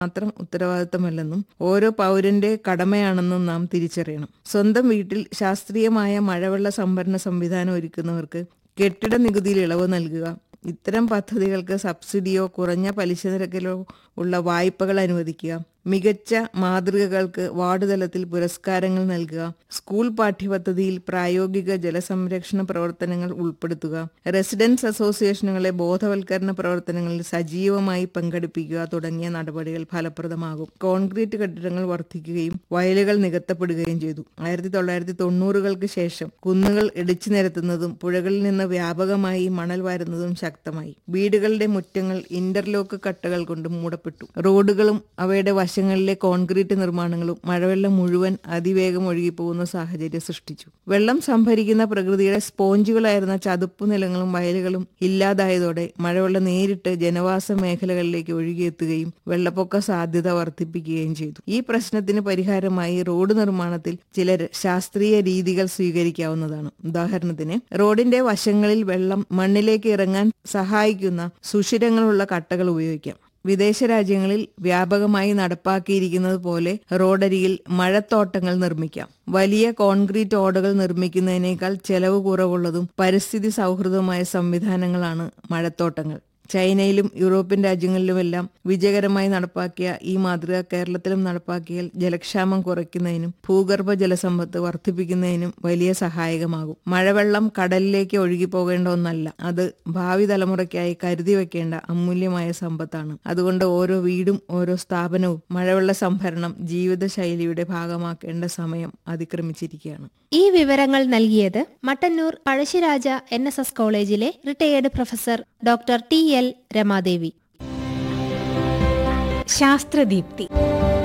മാത്രം ഉത്തരവാദിത്തമല്ലെന്നും ഓരോ പൗരന്റെ കടമയാണെന്നും നാം തിരിച്ചറിയണം സ്വന്തം വീട്ടിൽ ശാസ്ത്രീയമായ മഴവെള്ള സംഭരണ സംവിധാനം ഒരുക്കുന്നവർക്ക് കെട്ടിട നികുതിയിൽ ഇളവ് നൽകുക ഇത്തരം പദ്ധതികൾക്ക് സബ്സിഡിയോ കുറഞ്ഞ പലിശ നിരക്കിലോ ഉള്ള വായ്പകൾ അനുവദിക്കുക മികച്ച മാതൃകകൾക്ക് വാർഡ് തലത്തിൽ പുരസ്കാരങ്ങൾ നൽകുക സ്കൂൾ പാഠ്യപദ്ധതിയിൽ പ്രായോഗിക ജലസംരക്ഷണ പ്രവർത്തനങ്ങൾ ഉൾപ്പെടുത്തുക റെസിഡൻസ് അസോസിയേഷനുകളെ ബോധവൽക്കരണ പ്രവർത്തനങ്ങളിൽ സജീവമായി പങ്കെടുപ്പിക്കുക തുടങ്ങിയ നടപടികൾ ഫലപ്രദമാകും കോൺക്രീറ്റ് കെട്ടിടങ്ങൾ വർദ്ധിക്കുകയും വയലുകൾ നികത്തപ്പെടുകയും ചെയ്തു ആയിരത്തി തൊള്ളായിരത്തി തൊണ്ണൂറുകൾക്ക് ശേഷം കുന്നുകൾ ഇടിച്ചു നിരത്തുന്നതും പുഴകളിൽ നിന്ന് വ്യാപകമായി മണൽ വാരുന്നതും ശക്തമായി വീടുകളുടെ മുറ്റങ്ങൾ ഇന്റർലോക്ക് കട്ടകൾ കൊണ്ട് മൂടപ്പെട്ടു റോഡുകളും അവയുടെ വശങ്ങളിലെ കോൺക്രീറ്റ് നിർമ്മാണങ്ങളും മഴവെള്ളം മുഴുവൻ അതിവേഗം ഒഴുകിപ്പോകുന്ന സാഹചര്യം സൃഷ്ടിച്ചു വെള്ളം സംഭരിക്കുന്ന പ്രകൃതിയുടെ സ്പോഞ്ചുകളായിരുന്ന ചതുപ്പു നിലങ്ങളും വയലുകളും ഇല്ലാതായതോടെ മഴവെള്ളം നേരിട്ട് ജനവാസ മേഖലകളിലേക്ക് ഒഴുകിയെത്തുകയും വെള്ളപ്പൊക്ക സാധ്യത വർദ്ധിപ്പിക്കുകയും ചെയ്തു ഈ പ്രശ്നത്തിന് പരിഹാരമായി റോഡ് നിർമ്മാണത്തിൽ ചില ശാസ്ത്രീയ രീതികൾ സ്വീകരിക്കാവുന്നതാണ് ഉദാഹരണത്തിന് റോഡിന്റെ വശങ്ങളിൽ വെള്ളം മണ്ണിലേക്ക് ഇറങ്ങാൻ സഹായിക്കുന്ന സുഷിരങ്ങളുള്ള കട്ടകൾ ഉപയോഗിക്കാം വിദേശ രാജ്യങ്ങളിൽ വ്യാപകമായി നടപ്പാക്കിയിരിക്കുന്നത് പോലെ റോഡരികിൽ മഴത്തോട്ടങ്ങൾ നിർമ്മിക്കാം വലിയ കോൺക്രീറ്റ് ഓടകൾ നിർമ്മിക്കുന്നതിനേക്കാൾ ചെലവ് കുറവുള്ളതും പരിസ്ഥിതി സൗഹൃദമായ സംവിധാനങ്ങളാണ് മഴത്തോട്ടങ്ങൾ ചൈനയിലും യൂറോപ്യൻ രാജ്യങ്ങളിലുമെല്ലാം വിജയകരമായി നടപ്പാക്കിയ ഈ മാതൃക കേരളത്തിലും നടപ്പാക്കിയാൽ ജലക്ഷാമം കുറയ്ക്കുന്നതിനും ഭൂഗർഭ ജലസമ്പത്ത് വർദ്ധിപ്പിക്കുന്നതിനും വലിയ സഹായകമാകും മഴവെള്ളം കടലിലേക്ക് ഒഴുകിപ്പോകേണ്ട ഒന്നല്ല അത് ഭാവി തലമുറയ്ക്കായി കരുതി വെക്കേണ്ട അമൂല്യമായ സമ്പത്താണ് അതുകൊണ്ട് ഓരോ വീടും ഓരോ സ്ഥാപനവും മഴവെള്ള സംഭരണം ജീവിതശൈലിയുടെ ഭാഗമാക്കേണ്ട സമയം അതിക്രമിച്ചിരിക്കുകയാണ് ഈ വിവരങ്ങൾ നൽകിയത് Mattannur Pazhassiraja N S S കോളേജിലെ retired professor doctor T L Ramadevi ശാസ്ത്രദീപ്തി